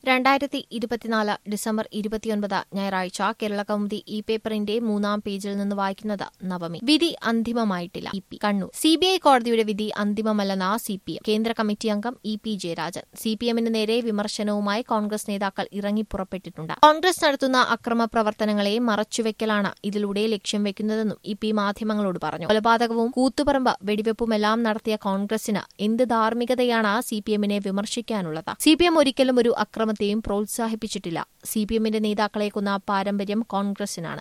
രണ്ടായിരത്തി ഇരുപത്തിനാല് ഡിസംബർ ഇരുപത്തിയൊൻപത് ഞായറാഴ്ച കേരള കൗമുദി ഇ പേപ്പറിന്റെ മൂന്നാം പേജിൽ നിന്ന് വായിക്കുന്നത് നവമി വിധി അന്തിമമായിട്ടില്ല ഇ പി കണ്ണൂർ സിബിഐ കോടതിയുടെ വിധി അന്തിമമല്ലെന്ന സി പി എം കേന്ദ്ര കമ്മിറ്റി അംഗം E P Jayarajan C P എമ്മിന് നേരെ വിമർശനവുമായി കോൺഗ്രസ് നേതാക്കൾ ഇറങ്ങിപ്പുറപ്പെട്ടിട്ടുണ്ട് കോൺഗ്രസ് നടത്തുന്ന അക്രമ പ്രവർത്തനങ്ങളെ മറച്ചുവെക്കലാണ് ഇതിലൂടെ ലക്ഷ്യം വെക്കുന്നതെന്നും ഇ പി മാധ്യമങ്ങളോട് പറഞ്ഞു കൊലപാതകവും കൂത്തുപറമ്പ് വെടിവെപ്പുമെല്ലാം നടത്തിയ കോൺഗ്രസിന് എന്ത് ധാർമ്മികതയാണ് സി പി എമ്മിനെ വിമർശിക്കാനുള്ളത് സി പി എം ഒരിക്കലും ഒരു അക്രമത്തെയും പ്രോത്സാഹിപ്പിച്ചിട്ടില്ല സി പി എമ്മിന്റെ നേതാക്കളെ കൊന്ന പാരമ്പര്യം കോൺഗ്രസിനാണ്